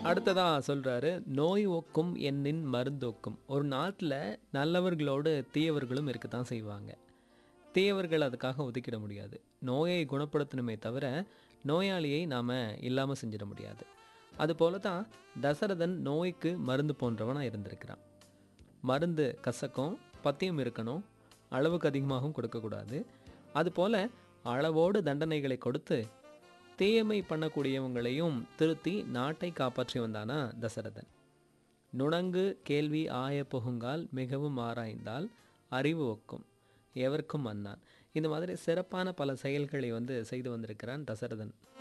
அடுத்ததா சொல்றாரு நோய் ஒக்கும் எண்ணின் மருந்தொக்கும் ஒரு நாட்டில் நல்லவர்களோடு தீயவர்களும் இருக்கத்தான் செய்வாங்க தீயவர்கள் அதுக்காக ஒதுக்கிட முடியாது நோயை குணப்படுத்தணுமே தவிர நோயாளியை நாம் இல்லாமல் செஞ்சிட முடியாது அதுபோல தான் தசரதன் நோய்க்கு மருந்து போன்றவனாக இருந்திருக்கிறான் மருந்து கசக்கும் பத்தியம் இருக்கணும் அளவுக்கு அதிகமாகவும் கொடுக்கக்கூடாது அதுபோல் அளவோடு தண்டனைகளை கொடுத்து தீயமை பண்ணக்கூடியவங்களையும் திருத்தி நாட்டை காப்பாற்றி வந்தானா தசரதன் நுணங்கு கேள்வி ஆய புகுங்கால் மிகவும் ஆராய்ந்தால் அறிவு ஒக்கும் எவருக்கும் மன்னான் இந்த மாதிரி சிறப்பான பல செயல்களை வந்து செய்து வந்திருக்கிறான் தசரதன்